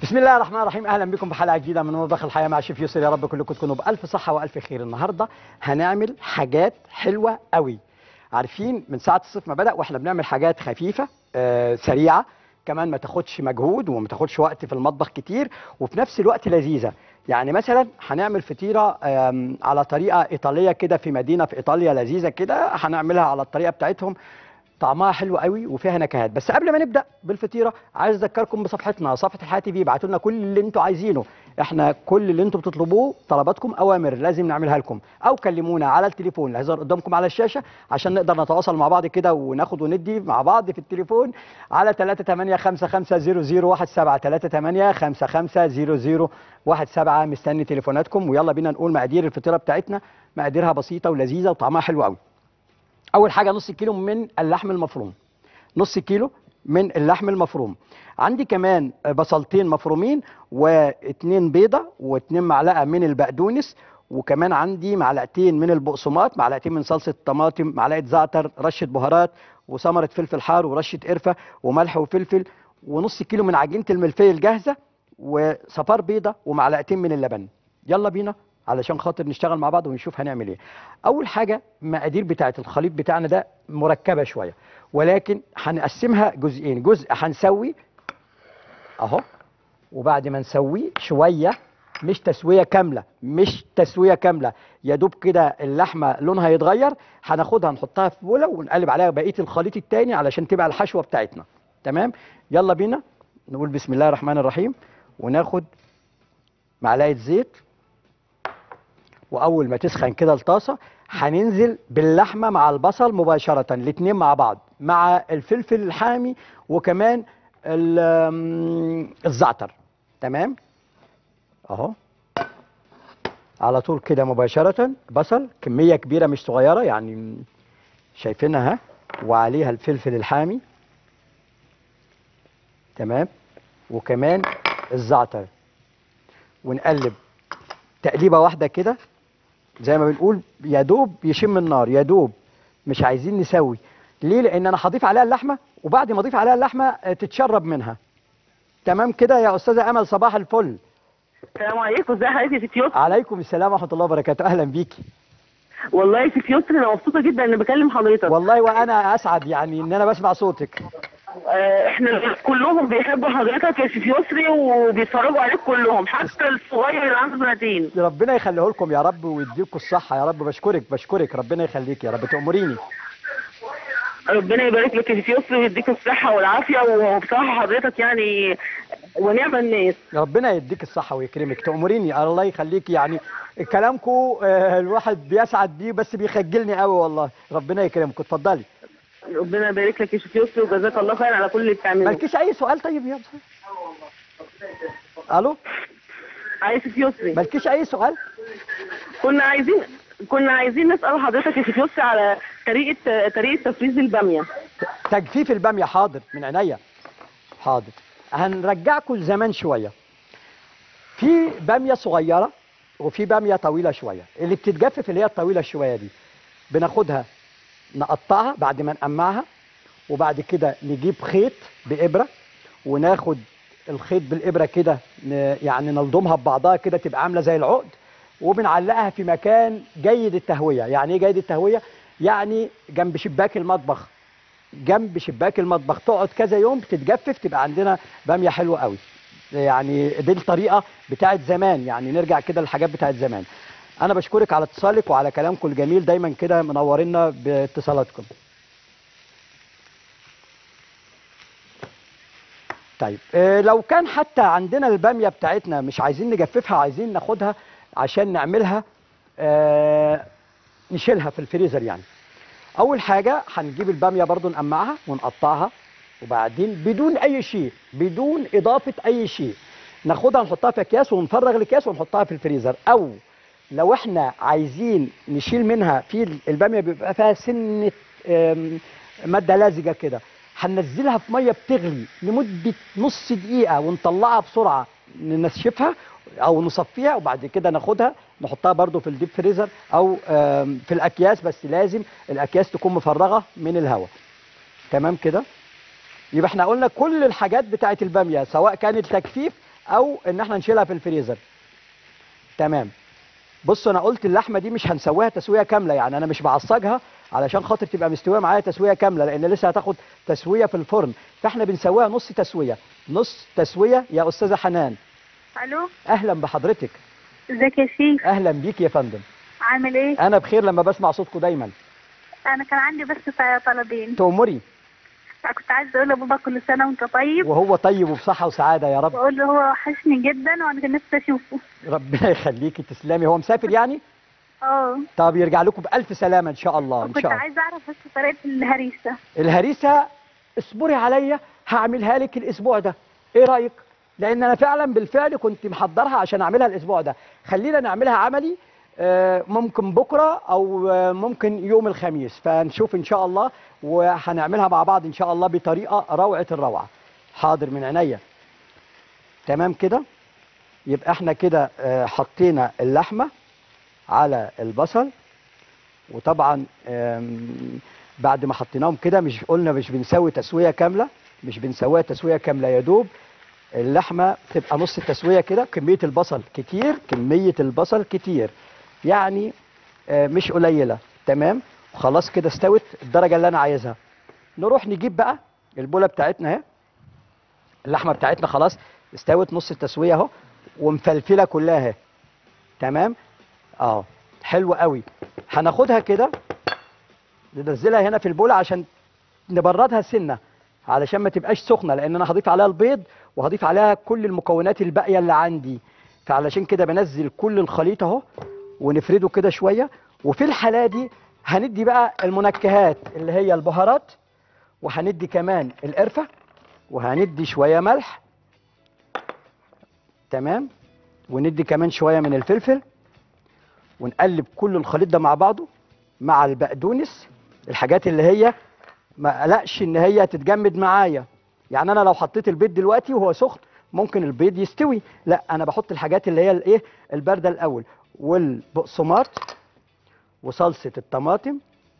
بسم الله الرحمن الرحيم اهلا بكم بحلقه جديده من مطبخ الحياه مع شيف يسر يا رب كلكم تكونوا بالف صحه والف خير النهارده هنعمل حاجات حلوه قوي عارفين من ساعه الصيف ما بدا واحنا بنعمل حاجات خفيفه آه سريعه كمان ما تاخدش مجهود وما تاخدش وقت في المطبخ كتير وفي نفس الوقت لذيذه يعني مثلا هنعمل فطيره آم، على طريقه ايطاليه كده في مدينه في ايطاليا لذيذه كده هنعملها على الطريقه بتاعتهم طعمها حلو قوي وفيها نكهات بس قبل ما نبدا بالفطيره عايز اذكركم بصفحتنا صفحه الحياه تي في ابعتوا لنا كل اللي انتوا عايزينه احنا كل اللي انتوا بتطلبوه طلباتكم اوامر لازم نعملها لكم او كلمونا على التليفون اللي هيظهر قدامكم على الشاشه عشان نقدر نتواصل مع بعض كده وناخد وندي مع بعض في التليفون على 38550017 38550017 مستني تليفوناتكم ويلا بينا نقول مقادير الفطيره بتاعتنا مقاديرها بسيطه ولذيذه وطعمها حلو قوي اول حاجه نص كيلو من اللحم المفروم نص كيلو من اللحم المفروم عندي كمان بصلتين مفرومين واتنين بيضه واتنين معلقه من البقدونس وكمان عندي معلقتين من البقسماط معلقتين من صلصه طماطم معلقه زعتر رشه بهارات وثمره فلفل حار ورشه قرفه وملح وفلفل ونص كيلو من عجينه الملفيه الجاهزه وصفار بيضه ومعلقتين من اللبن يلا بينا علشان خاطر نشتغل مع بعض ونشوف هنعمل ايه اول حاجه مقادير بتاعه الخليط بتاعنا ده مركبه شويه ولكن هنقسمها جزئين جزء هنسوي اهو وبعد ما نسويه شويه مش تسويه كامله مش تسويه كامله يا دوب كده اللحمه لونها يتغير هناخدها نحطها في بوله ونقلب عليها بقيه الخليط التاني علشان تبقى الحشوه بتاعتنا تمام يلا بينا نقول بسم الله الرحمن الرحيم وناخد معلقه زيت واول ما تسخن كده الطاسه هننزل باللحمه مع البصل مباشره الاتنين مع بعض مع الفلفل الحامي وكمان ال- آم، الزعتر تمام اهو على طول كده مباشره بصل كميه كبيره مش صغيره يعني شايفينها ها وعليها الفلفل الحامي تمام وكمان الزعتر ونقلب تقليبه واحده كده زي ما بنقول يا دوب يشم النار يا دوب مش عايزين نسوي ليه لان انا هضيف عليها اللحمه وبعد ما اضيف عليها اللحمه آه، تتشرب منها تمام كده يا استاذه امل صباح الفل السلام عليكم ازي حضرتك يا ست يسري عليكم السلام ورحمه الله وبركاته اهلا بيكي والله يا ست يسري انا مبسوطه جدا اني بكلم حضرتك والله وانا اسعد يعني ان انا بسمع صوتك آه احنا كلهم بيحبوا حضرتك يا ست يسري وبيتفرجوا عليك كلهم حتى الصغير اللي عنده سنتين ربنا يخليه لكم يا رب ويديكم الصحه يا رب بشكرك بشكرك ربنا يخليك يا رب تأمريني ربنا يبارك لك يا ست يسري ويديك الصحه والعافيه وبصراحه حضرتك يعني ونعم الناس ربنا يديك الصحة ويكرمك تأمريني الله يخليك يعني كلامكم الواحد بيسعد بيه بس بيخجلني قوي والله ربنا يكرمكم اتفضلي ربنا يبارك لك يا ست يسري وجزاك الله خير على كل اللي بتعمله مالكيش أي سؤال طيب يا بصر. ألو عايز ست يسري مالكيش أي سؤال كنا عايزين كنا عايزين نسال حضرتك يا ست يسري على طريقه طريقه تفريز الباميه تجفيف البامية حاضر من عينيا حاضر هنرجعكم لزمان شوية في بامية صغيرة وفي بامية طويلة شوية اللي بتتجفف اللي هي الطويلة شوية دي بناخدها نقطعها بعد ما نقمعها وبعد كده نجيب خيط بإبرة وناخد الخيط بالإبرة كده ن- يعني نلضمها ببعضها كده تبقى عاملة زي العقد وبنعلقها في مكان جيد التهوية يعني ايه جيد التهوية يعني جنب شباك المطبخ جنب شباك المطبخ تقعد كذا يوم بتتجفف تبقى عندنا باميه حلوه قوي يعني دي الطريقه بتاعت زمان يعني نرجع كده للحاجات بتاعت زمان انا بشكرك على اتصالك وعلى كلامكم الجميل دايما كده منورينا باتصالاتكم طيب آه، لو كان حتى عندنا الباميه بتاعتنا مش عايزين نجففها عايزين ناخدها عشان نعملها آه، نشيلها في الفريزر يعني اول حاجه هنجيب الباميه برضو نقمعها ونقطعها وبعدين بدون اي شيء بدون اضافه اي شيء ناخدها نحطها في اكياس ونفرغ الاكياس ونحطها في الفريزر او لو احنا عايزين نشيل منها في الباميه بيبقى فيها سنه آم، ماده لزجه كده هننزلها في ميه بتغلي لمده نص دقيقه ونطلعها بسرعه ننشفها او نصفيها وبعد كده ناخدها نحطها برضو في الديب فريزر او آم، في الاكياس بس لازم الاكياس تكون مفرغه من الهواء تمام كده يبقى احنا قلنا كل الحاجات بتاعت الباميه سواء كانت تجفيف او ان احنا نشيلها في الفريزر تمام بصوا انا قلت اللحمه دي مش هنسويها تسويه كامله يعني انا مش بعصجها علشان خاطر تبقى مستويه معايا تسويه كامله لان لسه هتاخد تسويه في الفرن فاحنا بنسويها نص تسويه نص تسويه يا استاذه حنان الو اهلا بحضرتك ازيك يا شيخ اهلا بيك يا فندم عامل ايه انا بخير لما بسمع صوتكم دايما انا كان عندي بس طلبين تأمري كنت عايزه اقول لبابا كل سنه وانت طيب وهو طيب وبصحه وسعاده يا رب واقول له هو وحشني جدا وانا كان نفسي اشوفه ربنا يخليكي تسلمي هو مسافر يعني اه طب يرجع لكم بألف سلامة إن شاء الله إن وكنت شاء الله عايزه اعرف بس طريقه الهريسه الهريسة اصبري عليا هعملها لك الأسبوع ده إيه رأيك؟ لأن أنا فعلا بالفعل كنت محضرها عشان أعملها الأسبوع ده خلينا نعملها عملي آه، ممكن بكرة أو آه، ممكن يوم الخميس فنشوف إن شاء الله وهنعملها مع بعض إن شاء الله بطريقة روعة الروعة حاضر من عينيا تمام كده يبقى احنا كده آه، حطينا اللحمة على البصل وطبعا آم، بعد ما حطيناهم كده مش قلنا مش بنسوي تسويه كامله مش بنسويها تسويه كامله يا دوب اللحمه تبقى نص التسويه كده كميه البصل كتير كميه البصل كتير يعني آه، مش قليله تمام خلاص كده استوت الدرجه اللي انا عايزها نروح نجيب بقى البوله بتاعتنا اهي اللحمه بتاعتنا خلاص استوت نص التسويه اهو ومفلفله كلها اهي تمام اه حلو قوي هناخدها كده ننزلها هنا في البوله عشان نبردها سنه علشان ما تبقاش سخنه لان انا هضيف عليها البيض وهضيف عليها كل المكونات الباقيه اللي عندي فعلشان كده بنزل كل الخليط اهو ونفرده كده شويه وفي الحاله دي هندي بقى المنكهات اللي هي البهارات وهندي كمان القرفه وهندي شويه ملح تمام وندي كمان شويه من الفلفل ونقلب كل الخليط ده مع بعضه مع البقدونس الحاجات اللي هي ما قلقش ان هي تتجمد معايا يعني انا لو حطيت البيض دلوقتي وهو سخن ممكن البيض يستوي لا انا بحط الحاجات اللي هي الايه البارده الاول والبقسماط وصلصه الطماطم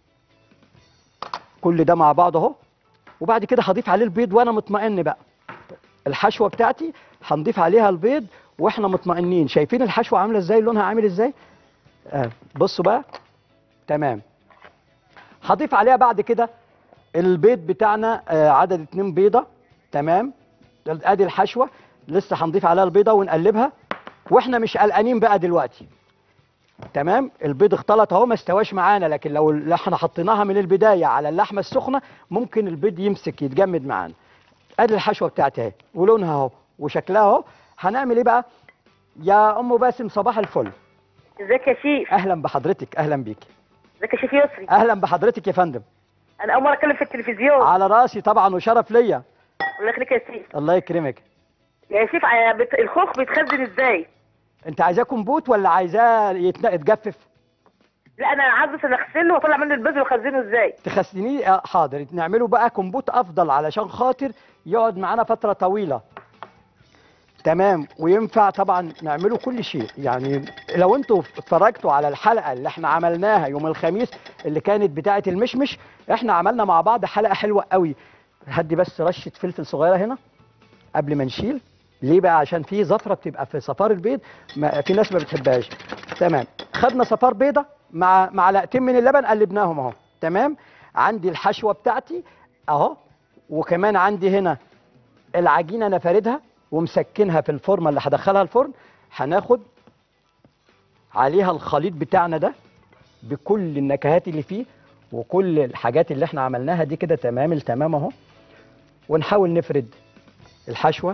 كل ده مع بعض اهو وبعد كده هضيف عليه البيض وانا مطمئن بقى الحشوه بتاعتي هنضيف عليها البيض واحنا مطمئنين شايفين الحشوه عامله ازاي لونها عامل ازاي آه. بصوا بقى تمام هضيف عليها بعد كده البيض بتاعنا آه عدد اتنين بيضة تمام ادي الحشوة لسه هنضيف عليها البيضة ونقلبها واحنا مش قلقانين بقى دلوقتي تمام البيض اختلط اهو ما استواش معانا لكن لو ال- احنا حطيناها من البداية على اللحمة السخنة ممكن البيض يمسك يتجمد معانا ادي الحشوة بتاعتي اهي ولونها اهو وشكلها اهو هنعمل ايه بقى يا ام باسم صباح الفل ازيك يا شيف اهلا بحضرتك اهلا بيكي ازيك يا شيف يسري اهلا بحضرتك يا فندم انا اول مره اتكلم في التلفزيون على راسي طبعا وشرف ليا الله يخليك يا شيف الله يكرمك يا شيف ع- بت- الخوخ بيتخزن ازاي انت عايزاه كمبوت ولا عايزاه يتن- يتجفف لا انا عايز بس اغسله واطلع منه البذر واخزنه ازاي تخزنيه آه، حاضر نعمله بقى كمبوت افضل علشان خاطر يقعد معانا فتره طويله تمام وينفع طبعا نعمله كل شيء يعني لو انتوا اتفرجتوا على الحلقه اللي احنا عملناها يوم الخميس اللي كانت بتاعه المشمش احنا عملنا مع بعض حلقه حلوه قوي هدي بس رشه فلفل صغيره هنا قبل ما نشيل ليه بقى عشان في زفره بتبقى في صفار البيض ما في ناس ما بتحبهاش تمام خدنا صفار بيضه مع معلقتين من اللبن قلبناهم اهو تمام عندي الحشوه بتاعتي اهو وكمان عندي هنا العجينه انا فاردها ومسكنها في الفورمه اللي هدخلها الفرن هناخد عليها الخليط بتاعنا ده بكل النكهات اللي فيه وكل الحاجات اللي احنا عملناها دي كده تمام التمام اهو ونحاول نفرد الحشوه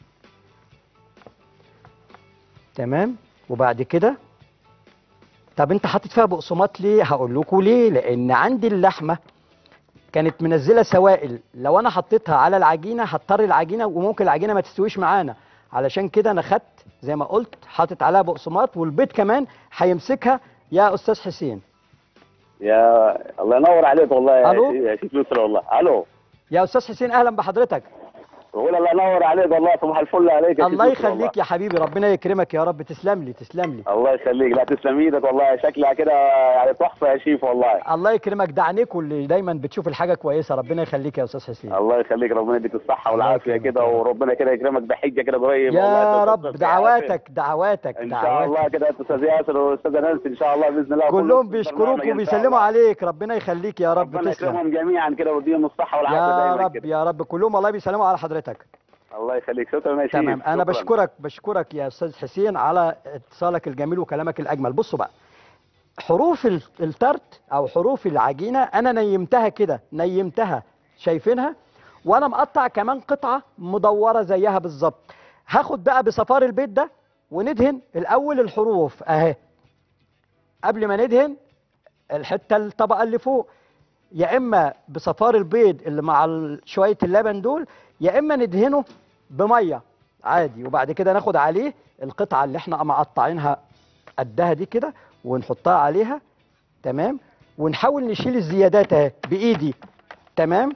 تمام وبعد كده طب انت حاطط فيها بقسماط ليه هقول لكم ليه لان عندي اللحمه كانت منزله سوائل لو انا حطيتها على العجينه هضطر العجينه وممكن العجينه ما تستويش معانا علشان كده انا خدت زي ما قلت حاطط عليها بقسماط والبيض كمان هيمسكها يا استاذ حسين يا الله ينور عليك والله يا ألو؟ شيخ- يا شيخ يسرى والله الو يا استاذ حسين اهلا بحضرتك بقول الله ينور عليك والله صباح الفل عليك يا الله شيخ والله. يخليك يا حبيبي ربنا يكرمك يا رب تسلم لي تسلم لي الله يخليك لا تسلم ايدك والله شكلها كده يعني تحفه يا شيف والله الله يكرمك ده عينيك واللي دايما بتشوف الحاجه كويسه ربنا يخليك يا استاذ حسين الله يخليك ربنا يديك الصحه الله والعافيه يكرمك كده يا رب. وربنا كده يكرمك بحجه كده قريب والله يا أنت رب وأستاذ دعواتك دعواتك ان شاء الله دعواتك كده استاذ ياسر واستاذه نانسي ان شاء الله باذن الله كلهم كلهم بيشكروك برنامج إن شاء وبيسلموا الله. عليك ربنا يخليك يا رب ربنا تسلم يكرمهم جميعا كده ويديهم الصحه والعافيه يا دايما رب كده يا رب كلهم والله بيسلموا على حضرتك الله يخليك شكرا يا شيخ تمام انا شكراً. بشكرك بشكرك يا استاذ حسين على اتصالك الجميل وكلامك الاجمل بصوا بقى حروف ال- الترت او حروف العجينه انا نيمتها كده نيمتها شايفينها وانا مقطع كمان قطعه مدوره زيها بالظبط هاخد بقى بصفار البيت ده وندهن الاول الحروف اهي قبل ما ندهن الحته الطبقه اللي فوق يا اما بصفار البيض اللي مع ال- شويه اللبن دول يا اما ندهنه بميه عادي وبعد كده ناخد عليه القطعه اللي احنا مقطعينها قدها دي كده ونحطها عليها تمام ونحاول نشيل الزيادات اهي بايدي تمام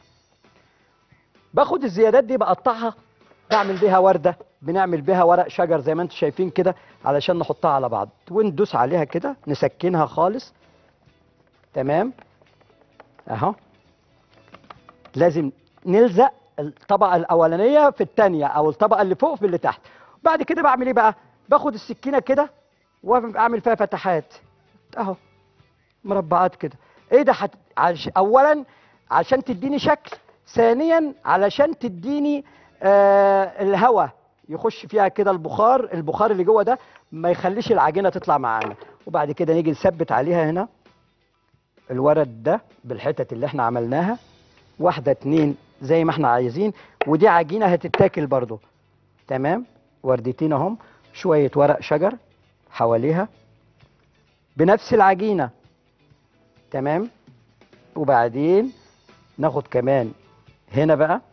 باخد الزيادات دي بقطعها بعمل بيها ورده بنعمل بيها ورق شجر زي ما انتم شايفين كده علشان نحطها على بعض وندوس عليها كده نسكنها خالص تمام اهو لازم نلزق الطبقه الاولانيه في الثانيه او الطبقه اللي فوق في اللي تحت بعد كده بعمل ايه بقى باخد السكينه كده واعمل فيها فتحات اهو مربعات كده ايه ده حت... عش... اولا عشان تديني شكل ثانيا علشان تديني آه الهواء يخش فيها كده البخار البخار اللي جوه ده ما يخليش العجينه تطلع معانا وبعد كده نيجي نثبت عليها هنا الورد ده بالحتت اللي احنا عملناها واحدة اتنين زي ما احنا عايزين ودي عجينة هتتاكل برضو تمام وردتين اهم شوية ورق شجر حواليها بنفس العجينة تمام وبعدين ناخد كمان هنا بقى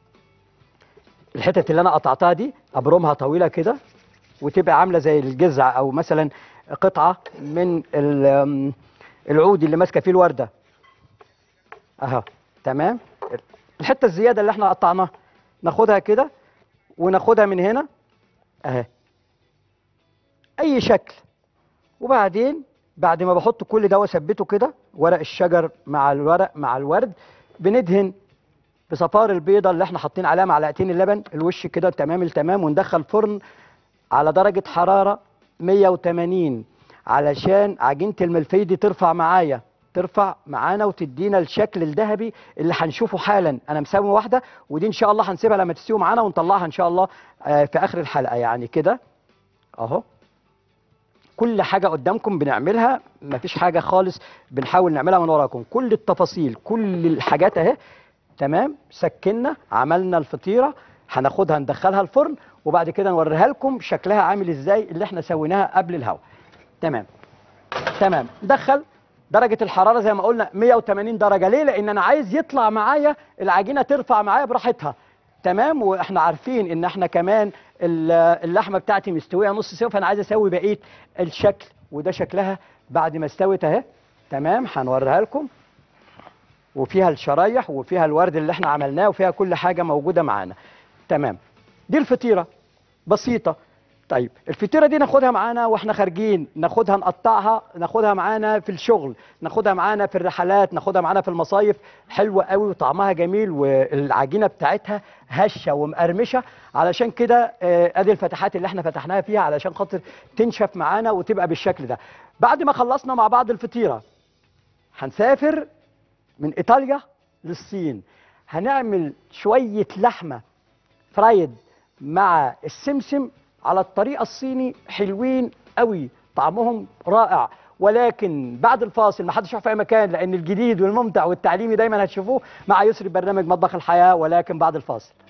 الحتت اللي انا قطعتها دي ابرمها طويلة كده وتبقى عاملة زي الجذع او مثلا قطعة من ال- العود اللي ماسكة فيه الوردة اهو تمام الحته الزياده اللي احنا قطعناها ناخدها كده وناخدها من هنا اهي اي شكل وبعدين بعد ما بحط كل ده واثبته كده ورق الشجر مع الورق مع الورد بندهن بصفار البيضه اللي احنا حاطين عليها معلقتين اللبن الوش كده تمام التمام وندخل فرن على درجه حراره 180 علشان عجينه الملفي دي ترفع معايا ترفع معانا وتدينا الشكل الذهبي اللي هنشوفه حالا انا مساوي واحده ودي ان شاء الله هنسيبها لما تستوي معانا ونطلعها ان شاء الله آه، في اخر الحلقه يعني كده اهو كل حاجه قدامكم بنعملها مفيش حاجه خالص بنحاول نعملها من وراكم كل التفاصيل كل الحاجات اهي تمام سكنا عملنا الفطيره هناخدها ندخلها الفرن وبعد كده نوريها لكم شكلها عامل ازاي اللي احنا سويناها قبل الهواء تمام تمام دخل درجة الحرارة زي ما قلنا 180 درجة ليه؟ لأن أنا عايز يطلع معايا العجينة ترفع معايا براحتها تمام واحنا عارفين ان احنا كمان ال- اللحمه بتاعتي مستويه نص سوا فانا عايز اسوي بقيه الشكل وده شكلها بعد ما استوت اهي تمام هنوريها لكم وفيها الشرايح وفيها الورد اللي احنا عملناه وفيها كل حاجه موجوده معانا تمام دي الفطيره بسيطه طيب الفطيره دي ناخدها معانا واحنا خارجين ناخدها نقطعها ناخدها معانا في الشغل ناخدها معانا في الرحلات ناخدها معانا في المصايف حلوه قوي وطعمها جميل والعجينه بتاعتها هشه ومقرمشه علشان كده آه، ادي الفتحات اللي احنا فتحناها فيها علشان خاطر تنشف معانا وتبقى بالشكل ده بعد ما خلصنا مع بعض الفطيره هنسافر من ايطاليا للصين هنعمل شويه لحمه فرايد مع السمسم على الطريقه الصيني حلوين قوي طعمهم رائع ولكن بعد الفاصل ما حدش يروح في اي مكان لان الجديد والممتع والتعليمي دايما هتشوفوه مع يسري برنامج مطبخ الحياه ولكن بعد الفاصل